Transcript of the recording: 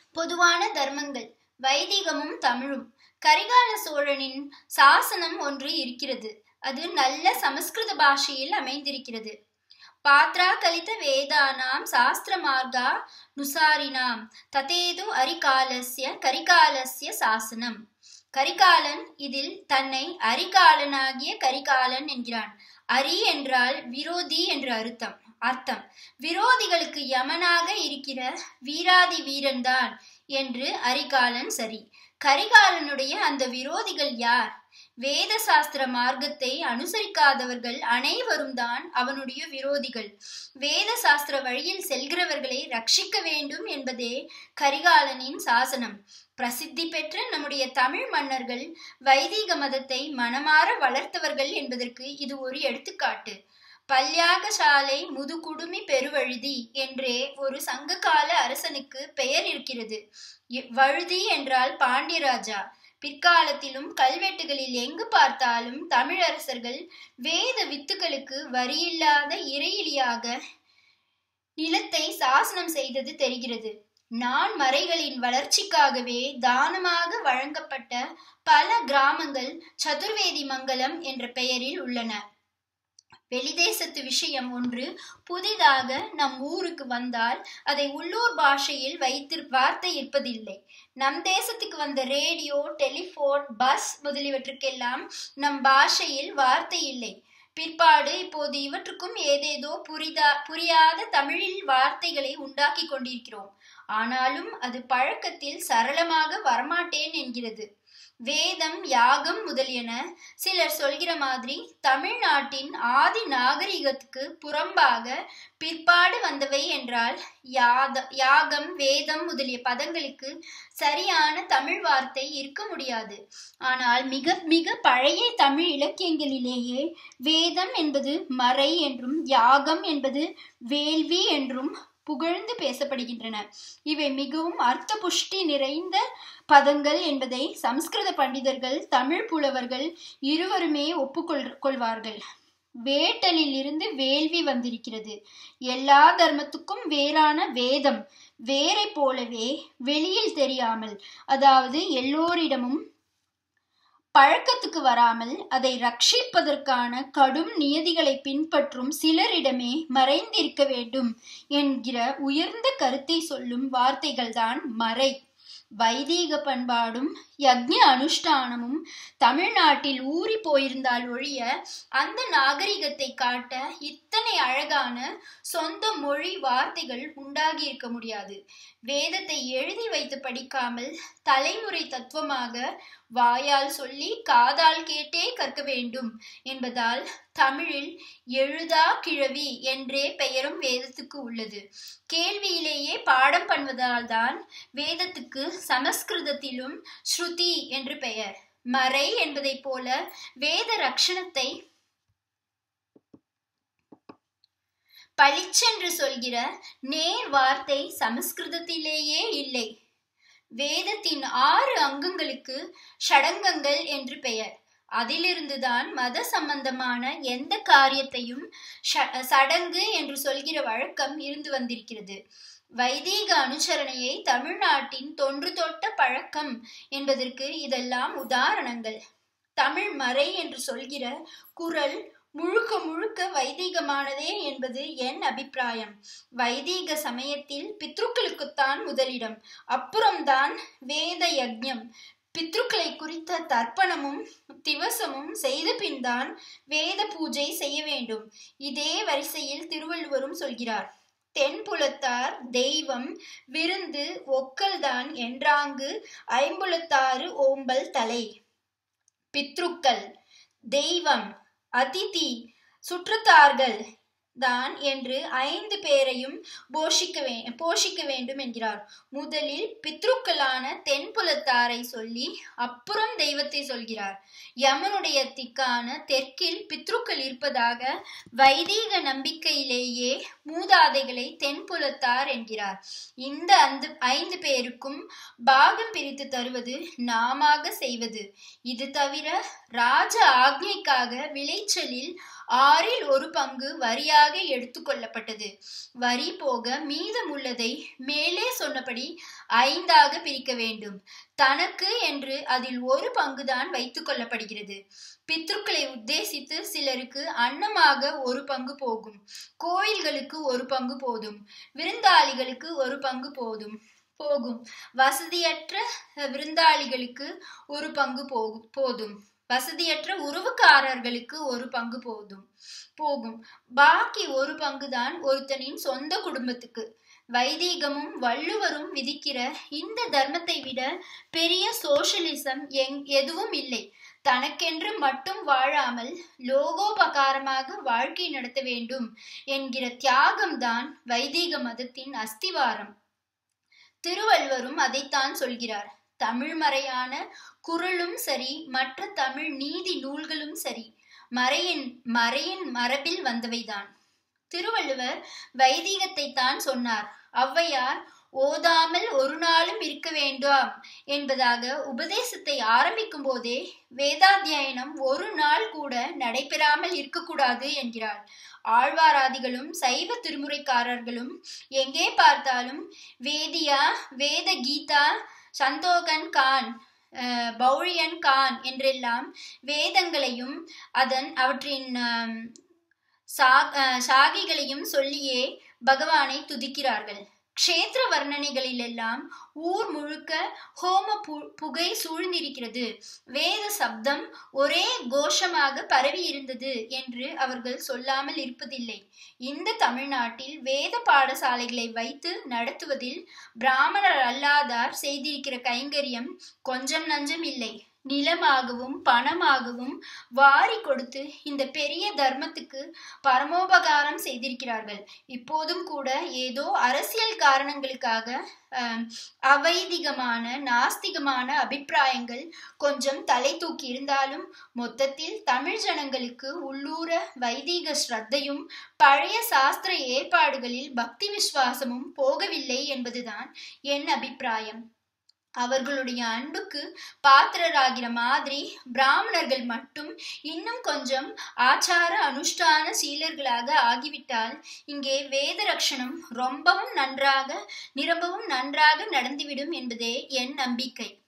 பொதுவான தர்மங்கள் வைதிகமும் தமிழும் கரிகால சோழனின் சாசனம் ஒன்று இருக்கிறது அது நல்ல சமஸ்கிருத பாஷையில் அமைந்திருக்கிறது பாத்ரா கலித வேதானாம் சாஸ்திர மார்கா நுசாரினாம் ததேது அரிகாலஸ்ய கரிகாலஸ்ய சாசனம் கரிகாலன் இதில் தன்னை அரிகாலனாகிய கரிகாலன் என்கிறான் அரி என்றால் விரோதி என்று அர்த்தம் அர்த்தம் விரோதிகளுக்கு யமனாக இருக்கிற வீராதி வீரன்தான் என்று அரிகாலன் சரி கரிகாலனுடைய அந்த விரோதிகள் யார் வேத சாஸ்திர மார்க்கத்தை அனுசரிக்காதவர்கள் அனைவரும் தான் அவனுடைய விரோதிகள் வேத சாஸ்திர வழியில் செல்கிறவர்களை ரட்சிக்க வேண்டும் என்பதே கரிகாலனின் சாசனம் பிரசித்தி பெற்ற நம்முடைய தமிழ் மன்னர்கள் வைதிக மதத்தை மனமாற வளர்த்தவர்கள் என்பதற்கு இது ஒரு எடுத்துக்காட்டு பல்யாகசாலை முதுகுடுமி பெருவழுதி என்றே ஒரு சங்ககால அரசனுக்கு பெயர் இருக்கிறது வழுதி என்றால் பாண்டியராஜா பிற்காலத்திலும் கல்வெட்டுகளில் எங்கு பார்த்தாலும் தமிழரசர்கள் வேத வித்துக்களுக்கு வரியில்லாத இறையிலியாக நிலத்தை சாசனம் செய்தது தெரிகிறது நான் மறைகளின் வளர்ச்சிக்காகவே தானமாக வழங்கப்பட்ட பல கிராமங்கள் சதுர்வேதி மங்கலம் என்ற பெயரில் உள்ளன வெளிதேசத்து விஷயம் ஒன்று புதிதாக நம் ஊருக்கு வந்தால் அதை உள்ளூர் பாஷையில் வைத்து வார்த்தை இருப்பதில்லை நம் தேசத்துக்கு வந்த ரேடியோ டெலிஃபோன் பஸ் முதலியவற்றுக்கெல்லாம் நம் பாஷையில் வார்த்தை இல்லை பிற்பாடு இப்போது இவற்றுக்கும் ஏதேதோ புரிதா புரியாத தமிழில் வார்த்தைகளை உண்டாக்கி கொண்டிருக்கிறோம் ஆனாலும் அது பழக்கத்தில் சரளமாக வரமாட்டேன் என்கிறது வேதம் யாகம் முதலியன சிலர் சொல்கிற மாதிரி தமிழ்நாட்டின் ஆதி நாகரிகத்துக்கு புறம்பாக பிற்பாடு வந்தவை என்றால் யாத யாகம் வேதம் முதலிய பதங்களுக்கு சரியான தமிழ் வார்த்தை இருக்க முடியாது ஆனால் மிக மிக பழைய தமிழ் இலக்கியங்களிலேயே வேதம் என்பது மறை என்றும் யாகம் என்பது வேள்வி என்றும் புகழ்ந்து பேசப்படுகின்றன இவை மிகவும் அர்த்த புஷ்டி நிறைந்த பதங்கள் என்பதை சம்ஸ்கிருத பண்டிதர்கள் தமிழ் புலவர்கள் இருவருமே ஒப்புக்கொள் கொள்வார்கள் வேட்டலில் இருந்து வேள்வி வந்திருக்கிறது எல்லா தர்மத்துக்கும் வேறான வேதம் வேரை போலவே வெளியில் தெரியாமல் அதாவது எல்லோரிடமும் பழக்கத்துக்கு வராமல் அதை ரட்சிப்பதற்கான கடும் நியதிகளை பின்பற்றும் சிலரிடமே மறைந்திருக்க வேண்டும் என்கிற உயர்ந்த கருத்தை சொல்லும் வார்த்தைகள்தான் மறை வைதீக பண்பாடும் யக்ஞ அனுஷ்டானமும் தமிழ்நாட்டில் ஊறி போயிருந்தால் ஒழிய அந்த நாகரிகத்தை காட்ட இத்தனை அழகான சொந்த மொழி வார்த்தைகள் உண்டாகி இருக்க முடியாது வேதத்தை எழுதி வைத்து படிக்காமல் தலைமுறை தத்துவமாக வாயால் சொல்லி காதால் கேட்டே கற்க வேண்டும் என்பதால் தமிழில் எழுதா கிழவி என்றே பெயரும் வேதத்துக்கு உள்ளது கேள்வியிலேயே பாடம் பண்ணுவதால் தான் வேதத்துக்கு சமஸ்கிருதத்திலும் ஸ்ருதி என்று பெயர் மறை என்பதைப் போல வேத ரக்ஷணத்தை பளிச்சென்று சொல்கிற நேர் வார்த்தை சமஸ்கிருதத்திலேயே இல்லை வேதத்தின் ஆறு அங்கங்களுக்கு ஷடங்கங்கள் என்று பெயர் அதிலிருந்துதான் மத சம்பந்தமான எந்த காரியத்தையும் சடங்கு என்று சொல்கிற வழக்கம் இருந்து வந்திருக்கிறது வைதீக அனுசரணையை தமிழ்நாட்டின் தொன்று தொட்ட பழக்கம் என்பதற்கு இதெல்லாம் உதாரணங்கள் தமிழ் மறை என்று சொல்கிற குரல் முழுக்க முழுக்க வைதீகமானதே என்பது என் அபிப்பிராயம் வைதீக சமயத்தில் பித்ருக்களுக்குத்தான் முதலிடம் அப்புறம்தான் வேத யஜ்ஞம் பித்ருக்களை குறித்த தர்ப்பணமும் திவசமும் செய்த பின்தான் வேத பூஜை செய்ய வேண்டும் இதே வரிசையில் திருவள்ளுவரும் சொல்கிறார் தென்புலத்தார் தெய்வம் விருந்து ஒக்கல்தான் என்றாங்கு ஐம்புலத்தாறு ஓம்பல் தலை பித்ருக்கள் தெய்வம் அதிதி சுற்றத்தார்கள் தான் என்று ஐந்து பேரையும் போஷிக்க வே போஷிக்க வேண்டும் என்கிறார் முதலில் பித்ருக்களான தென்புலத்தாரை சொல்லி அப்புறம் தெய்வத்தை சொல்கிறார் யமனுடைய திக்கான தெற்கில் பித்ருக்கள் இருப்பதாக வைதீக நம்பிக்கையிலேயே மூதாதைகளை தென்புலத்தார் என்கிறார் இந்த அந்த ஐந்து பேருக்கும் பாகம் பிரித்து தருவது நாமாக செய்வது இது தவிர ராஜ ஆக்ஞைக்காக விளைச்சலில் ஆறில் ஒரு பங்கு வரியாக எடுத்துக்கொள்ளப்பட்டது வரி போக மீதமுள்ளதை மேலே சொன்னபடி ஐந்தாக பிரிக்க வேண்டும் தனக்கு என்று அதில் ஒரு பங்குதான் வைத்துக் கொள்ளப்படுகிறது பித்ருக்களை உத்தேசித்து சிலருக்கு அன்னமாக ஒரு பங்கு போகும் கோயில்களுக்கு ஒரு பங்கு போதும் விருந்தாளிகளுக்கு ஒரு பங்கு போதும் போகும் வசதியற்ற விருந்தாளிகளுக்கு ஒரு பங்கு போகும் போதும் வசதியற்ற உறவுக்காரர்களுக்கு ஒரு பங்கு போதும் போகும் பாக்கி ஒரு பங்கு தான் ஒருத்தனின் சொந்த குடும்பத்துக்கு வைதீகமும் வள்ளுவரும் விதிக்கிற இந்த தர்மத்தை விட பெரிய சோசியலிசம் எங் எதுவும் இல்லை தனக்கென்று மட்டும் வாழாமல் லோகோபகாரமாக வாழ்க்கை நடத்த வேண்டும் என்கிற தியாகம்தான் வைதீக மதத்தின் அஸ்திவாரம் திருவள்ளுவரும் அதைத்தான் சொல்கிறார் தமிழ் மறையான குரலும் சரி மற்ற தமிழ் நீதி நூல்களும் சரி மறையின் மறையின் மரபில் வந்தவைதான் திருவள்ளுவர் வைதீகத்தை தான் சொன்னார் ஔவையார் ஓதாமல் ஒரு நாளும் இருக்க வேண்டாம் என்பதாக உபதேசத்தை ஆரம்பிக்கும் போதே வேதாத்தியாயனம் ஒரு நாள் கூட நடைபெறாமல் இருக்கக்கூடாது என்கிறார் ஆழ்வாராதிகளும் சைவ திருமுறைக்காரர்களும் எங்கே பார்த்தாலும் வேதியா வேத கீதா சந்தோகன் கான் பௌழியன் கான் என்றெல்லாம் வேதங்களையும் அதன் அவற்றின் சாகிகளையும் சொல்லியே பகவானை துதிக்கிறார்கள் க்ஷேத்திர வர்ணனைகளிலெல்லாம் ஊர் முழுக்க ஹோம பு புகை சூழ்ந்திருக்கிறது வேத சப்தம் ஒரே கோஷமாக பரவி இருந்தது என்று அவர்கள் சொல்லாமல் இருப்பதில்லை இந்த தமிழ்நாட்டில் வேத பாடசாலைகளை வைத்து நடத்துவதில் பிராமணர் அல்லாதார் செய்திருக்கிற கைங்கரியம் கொஞ்சம் நஞ்சம் இல்லை நிலமாகவும் பணமாகவும் வாரி கொடுத்து இந்த பெரிய தர்மத்துக்கு பரமோபகாரம் செய்திருக்கிறார்கள் இப்போதும் கூட ஏதோ அரசியல் காரணங்களுக்காக அவைதிகமான நாஸ்திகமான அபிப்பிராயங்கள் கொஞ்சம் தலை தூக்கி இருந்தாலும் மொத்தத்தில் தமிழ் ஜனங்களுக்கு உள்ளூர வைதீக ஸ்ரத்தையும் பழைய சாஸ்திர ஏற்பாடுகளில் பக்தி விசுவாசமும் போகவில்லை என்பதுதான் என் அபிப்பிராயம் அவர்களுடைய அன்புக்கு பாத்திரராகிற மாதிரி பிராமணர்கள் மட்டும் இன்னும் கொஞ்சம் ஆச்சார அனுஷ்டான சீலர்களாக ஆகிவிட்டால் இங்கே வேத ரட்சணம் ரொம்பவும் நன்றாக நிரம்பவும் நன்றாக நடந்துவிடும் என்பதே என் நம்பிக்கை